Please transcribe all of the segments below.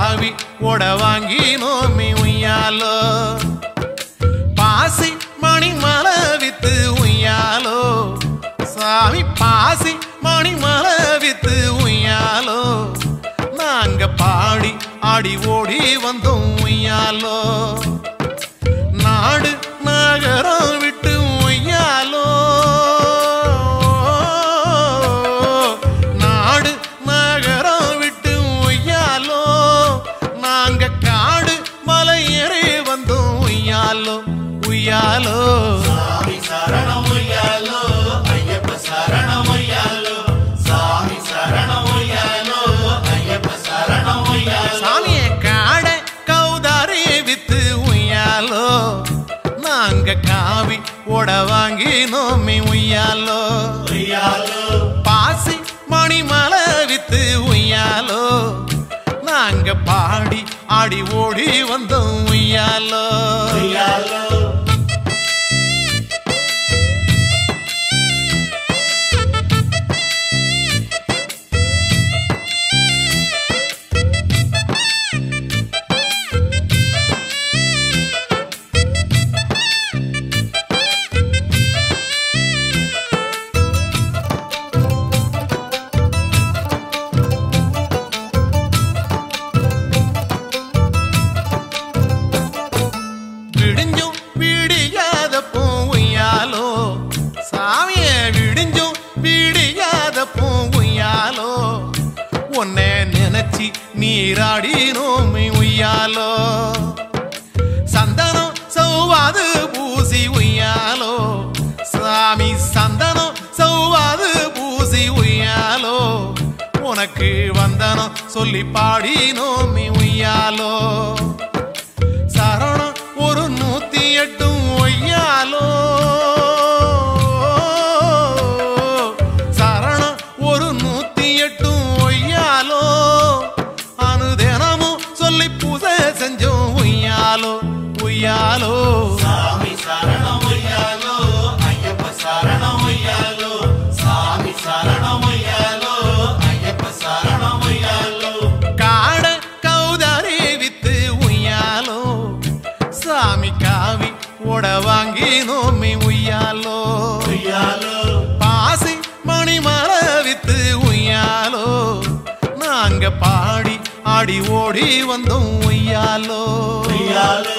காவி ஓட வாங்கினோமி உய்யாலோ பாசி மணி மலை வித்து உய்யாலோ சாமி பாசி மணி மலை வித்து உய்யாலோ நாங்க பாடி ஆடி ஓடி வந்தோம் உய்யாலோ நாடு நகரம் விட்டு ஒய்யாலோ நாடு நகரம் விட்டு ஒய்யாலோ நாங்க காடு மலை ஏறி வந்தோம் உய்யாலோ உய்யாலோ சாமி சரணம் உய்யாலோ ஐயப்ப சரணம் உய்யாலோ சாமி சரணம் உய்யாலோ ஐயப்ப சரணம் உய்யாலோ சாமிய காட கௌதாரி வித்து உய்யாலோ நாங்க காவி ஓட வாங்கி நோமி உய்யாலோ உய்யாலோ பாசி மணி மலை வித்து உய்யாலோ நாங்க பாடி ஆடி ஓடி வந்தோம் உய்யாலோ உய்யாலோ விடிஞ்சும் விடியாத பூவையாலோ சாமிய விடிஞ்சும் விடியாத பூவையாலோ உன்னை நினைச்சி நீராடினோமை உய்யாலோ சந்தனம் சௌவாது பூசி உய்யாலோ சாமி சந்தனம் சௌவாது பூசி உய்யாலோ உனக்கு வந்தனம் சொல்லி பாடினோமி உய்யாலோ சரணம் ஒரு நூத்தி எட்டும் ஒய்யாலோ சரணம் ஒரு நூத்தி எட்டும் ஒய்யாலோ அனுதினமும் சொல்லி பூசை செஞ்சோம் உய்யாலோ உய்யாலோ சாமி சரணம் உய்யாலோ ஐயப்ப சரணம் உய்யாலோ சாமி சரணம் உய்யாலோ ஐயப்ப சரணம் உய்யாலோ காட கௌதாரி வித்து உய்யாலோ சாமி காவி ஓட வாங்கி நோமி உய்யாலோ உய்யாலோ பாசி மணி மலை வித்து உய்யாலோ நாங்க பாடி ஆடி ஓடி வந்தோம் உய்யாலோ உய்யாலோ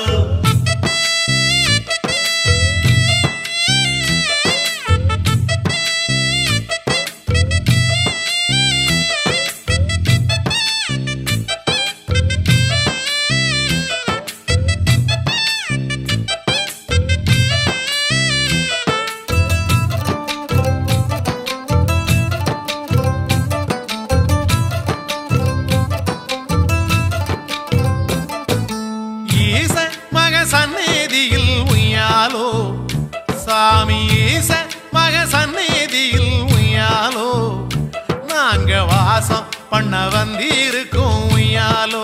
ஈச மக சந்நிதியில் உய்யாலோ சாமி ஈச மக சந்நிதியில் உய்யாலோ நாங்க வாசம் பண்ண வந்திருக்கோம் உய்யாலோ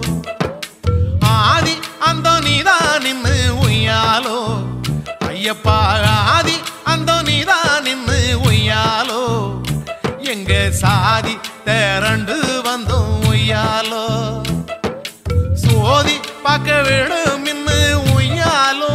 ஆதி அந்த நீதான் நின்னு உய்யாலோ ஐயப்பா ஆதி அந்த நீதான் நின்னு உய்யாலோ எங்க சாதி திரண்டு வந்தோம் உய்யாலோ சோதி பார்க்க விடும் இன்னு உய்யாலோ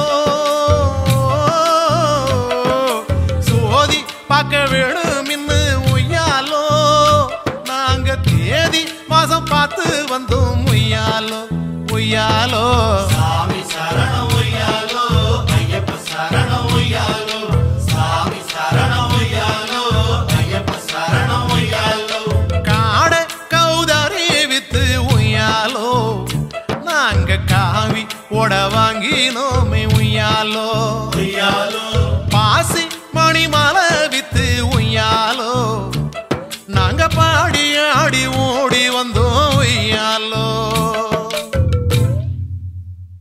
சோதி பார்க்க விடும் இன்னு உய்யாலோ நாங்க தேதி மாசம் பார்த்து வந்தோம் உய்யாலோ உய்யாலோ சாமி சரணம் உய்யாலோ ஐயப்ப சரணம் உய்யாலோ சாமி சரணம் உய்யாலோ ஐயப்ப சரணம் உய்யாலோ காட கௌதாரி வித்து உய்யாலோ நாங்க காவி ஓட வாங்கினோமே உய்யாலோ உய்யாலோ பாசி மணி மலை வித்து உய்யாலோ நாங்க பாடி